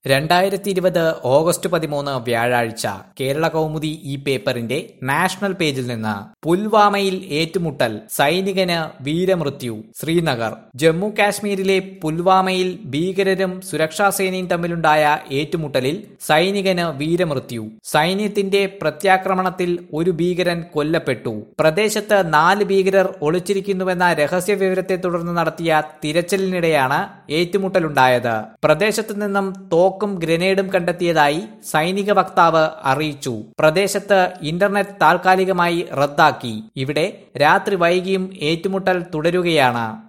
രണ്ടായിരത്തി ഇരുപത് ഓഗസ്റ്റ് പതിമൂന്ന് വ്യാഴാഴ്ച കേരള കൗമുദി ഈ പേപ്പറിന്റെ നാഷണൽ പേജിൽ നിന്ന് പുൽവാമയിൽ ഏറ്റുമുട്ടൽ സൈനികന് വീരമൃത്യു ശ്രീനഗർ ജമ്മു കാശ്മീരിലെ പുൽവാമയിൽ ഭീകരരും സുരക്ഷാസേനയും തമ്മിലുണ്ടായ ഏറ്റുമുട്ടലിൽ സൈനികന് വീരമൃത്യു സൈന്യത്തിന്റെ പ്രത്യാക്രമണത്തിൽ ഒരു ഭീകരൻ കൊല്ലപ്പെട്ടു പ്രദേശത്ത് നാല് ഭീകരർ ഒളിച്ചിരിക്കുന്നുവെന്ന രഹസ്യ വിവരത്തെ തുടർന്ന് നടത്തിയ തിരച്ചിലിനിടെയാണ് ഏറ്റുമുട്ടലുണ്ടായത് പ്രദേശത്ത് നിന്നും തോക്കും ഗ്രനേഡും കണ്ടെത്തിയതായി സൈനിക വക്താവ് അറിയിച്ചു പ്രദേശത്ത് ഇന്റർനെറ്റ് താൽക്കാലികമായി റദ്ദാക്കി ഇവിടെ രാത്രി വൈകിയും ഏറ്റുമുട്ടൽ തുടരുകയാണ്